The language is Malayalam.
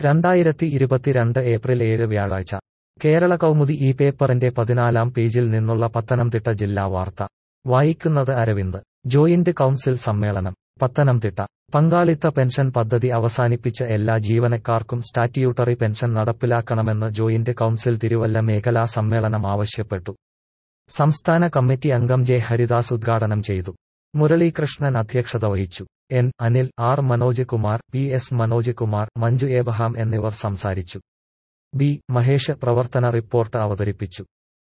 രണ്ടായിരത്തി ഇരുപത്തിരണ്ട് ഏപ്രിൽ ഏഴ് വ്യാഴാഴ്ച കേരള കൗമുദി ഈ പേപ്പറിന്റെ പതിനാലാം പേജിൽ നിന്നുള്ള പത്തനംതിട്ട ജില്ലാ വാർത്ത വായിക്കുന്നത് അരവിന്ദ് ജോയിന്റ് കൗൺസിൽ സമ്മേളനം പത്തനംതിട്ട പങ്കാളിത്ത പെൻഷൻ പദ്ധതി അവസാനിപ്പിച്ച എല്ലാ ജീവനക്കാർക്കും സ്റ്റാറ്റ്യൂട്ടറി പെൻഷൻ നടപ്പിലാക്കണമെന്ന് ജോയിന്റ് കൗൺസിൽ തിരുവല്ല മേഖലാ സമ്മേളനം ആവശ്യപ്പെട്ടു സംസ്ഥാന കമ്മിറ്റി അംഗം ജെ ഹരിദാസ് ഉദ്ഘാടനം ചെയ്തു മുരളീകൃഷ്ണൻ അധ്യക്ഷത വഹിച്ചു N Anil R Manoj Kumar P S Manoj Kumar Manju Abraham എന്നിവർ സംസാരിച്ചു ബി മഹേഷ് പ്രവർത്തന റിപ്പോർട്ട് അവതരിപ്പിച്ചു